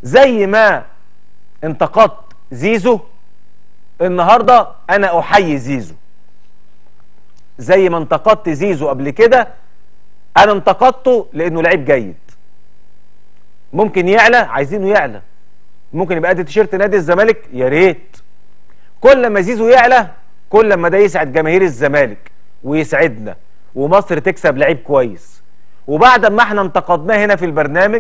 زي ما انتقدت زيزو النهارده انا احيي زيزو زي ما انتقدت زيزو قبل كده انا انتقدته لانه لعيب جيد ممكن يعلى عايزينه يعلى ممكن يبقى قد تيشيرت نادي الزمالك يا ريت كل ما زيزو يعلى كل ما ده يسعد جماهير الزمالك ويسعدنا ومصر تكسب لعيب كويس وبعد ما احنا انتقدناه هنا في البرنامج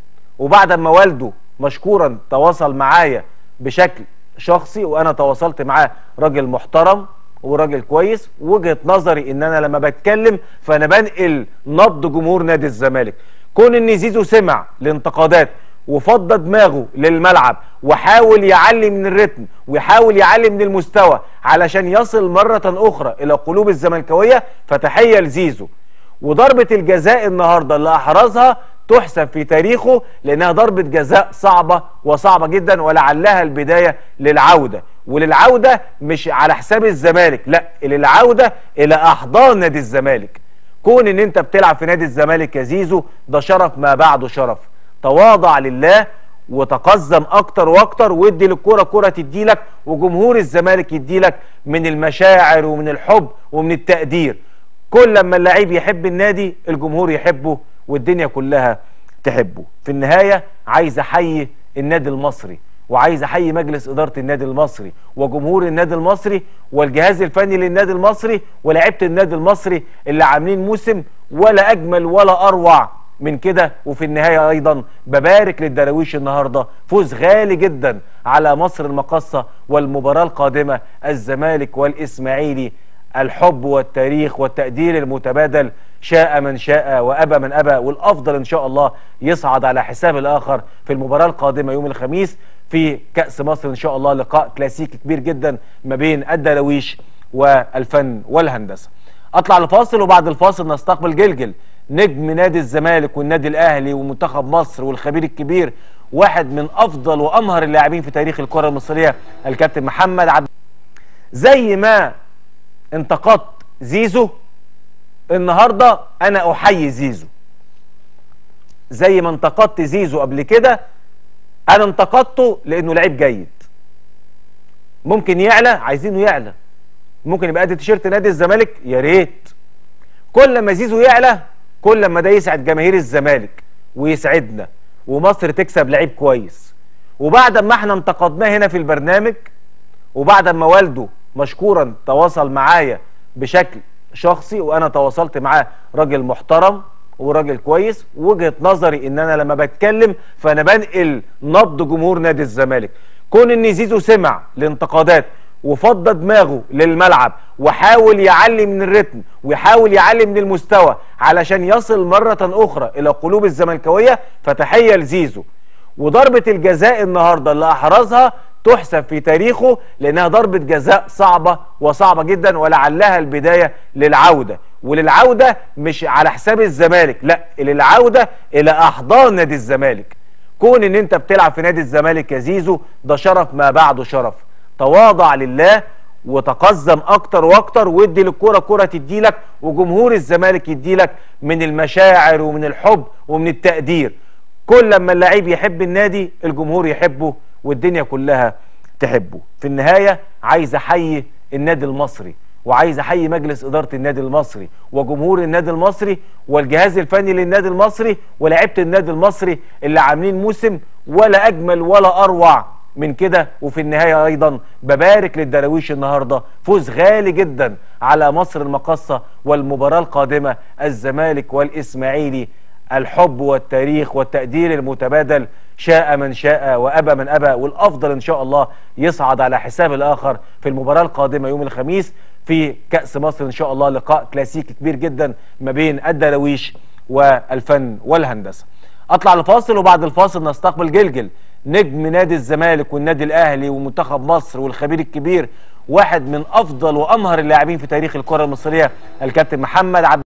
وبعد ما والده مشكورا تواصل معايا بشكل شخصي وانا تواصلت معاه راجل محترم وراجل كويس وجهه نظري ان انا لما بتكلم فانا بنقل نبض جمهور نادي الزمالك كون ان زيزو سمع الانتقادات وفضى دماغه للملعب وحاول يعلي من الريتم ويحاول يعلي من المستوى علشان يصل مرة أخرى إلى قلوب الزملكاوية فتحية لزيزو وضربة الجزاء النهاردة اللي أحرزها تحسب في تاريخه لأنها ضربة جزاء صعبة وصعبة جدا ولعلها البداية للعودة وللعودة مش على حساب الزمالك لا للعودة إلى أحضان نادي الزمالك كون ان انت بتلعب في نادي الزمالك يا زيزو ده شرف ما بعده شرف تواضع لله وتقزم اكتر واكتر وادي للكوره كوره تديلك وجمهور الزمالك يديلك من المشاعر ومن الحب ومن التقدير كل لما اللعيب يحب النادي الجمهور يحبه والدنيا كلها تحبه في النهايه عايز احيي النادي المصري وعايز احيي مجلس اداره النادي المصري وجمهور النادي المصري والجهاز الفني للنادي المصري ولاعيبه النادي المصري اللي عاملين موسم ولا اجمل ولا اروع من كده وفي النهايه ايضا ببارك للدراويش النهارده فوز غالي جدا على مصر المقاصه والمباراه القادمه الزمالك والاسماعيلي الحب والتاريخ والتقدير المتبادل شاء من شاء وابى من ابى والافضل ان شاء الله يصعد على حساب الاخر في المباراه القادمه يوم الخميس في كاس مصر ان شاء الله لقاء كلاسيكي كبير جدا ما بين الدراويش والفن والهندسه اطلع لفاصل وبعد الفاصل نستقبل جلجل نجم نادي الزمالك والنادي الاهلي ومنتخب مصر والخبير الكبير واحد من افضل وامهر اللاعبين في تاريخ الكره المصريه الكابتن محمد عبد زي ما انتقدت زيزو النهارده انا احيي زيزو زي ما انتقدت زيزو قبل كده انا انتقدته لانه لعيب جيد ممكن يعلى عايزينه يعلى ممكن يبقى قد تيشيرت نادي الزمالك يا ريت كل ما زيزو يعلى كل ما ده يسعد جماهير الزمالك ويسعدنا ومصر تكسب لعيب كويس وبعد ما احنا انتقدناه هنا في البرنامج وبعد ما والده مشكورا تواصل معايا بشكل شخصي وانا تواصلت معاه راجل محترم وراجل كويس وجهه نظري ان انا لما بتكلم فانا بنقل نبض جمهور نادي الزمالك كون ان زيزو سمع الانتقادات وفضى دماغه للملعب وحاول يعلي من الريتم ويحاول يعلي من المستوى علشان يصل مرة أخرى إلى قلوب الزملكاوية فتحية لزيزو وضربة الجزاء النهاردة اللي أحرزها تحسب في تاريخه لأنها ضربة جزاء صعبة وصعبة جدا ولعلها البداية للعودة وللعودة مش على حساب الزمالك لا للعودة إلى أحضان نادي الزمالك كون ان انت بتلعب في نادي الزمالك يا زيزو ده شرف ما بعده شرف تواضع لله وتقزم اكتر واكتر وادي للكوره كوره تديلك وجمهور الزمالك يديلك من المشاعر ومن الحب ومن التقدير كل لما اللعيب يحب النادي الجمهور يحبه والدنيا كلها تحبه في النهايه عايز احيي النادي المصري وعايز احيي مجلس اداره النادي المصري وجمهور النادي المصري والجهاز الفني للنادي المصري ولاعيبه النادي المصري اللي عاملين موسم ولا اجمل ولا اروع من كده وفي النهايه ايضا ببارك للدراويش النهارده فوز غالي جدا على مصر المقاصه والمباراه القادمه الزمالك والاسماعيلي الحب والتاريخ والتقدير المتبادل شاء من شاء وابى من ابى والافضل ان شاء الله يصعد على حساب الاخر في المباراه القادمه يوم الخميس في كاس مصر ان شاء الله لقاء كلاسيكي كبير جدا ما بين الدراويش والفن والهندسه اطلع لفاصل وبعد الفاصل نستقبل جلجل نجم نادي الزمالك والنادي الاهلي ومنتخب مصر والخبير الكبير واحد من افضل وامهر اللاعبين في تاريخ الكره المصريه الكابتن محمد عبد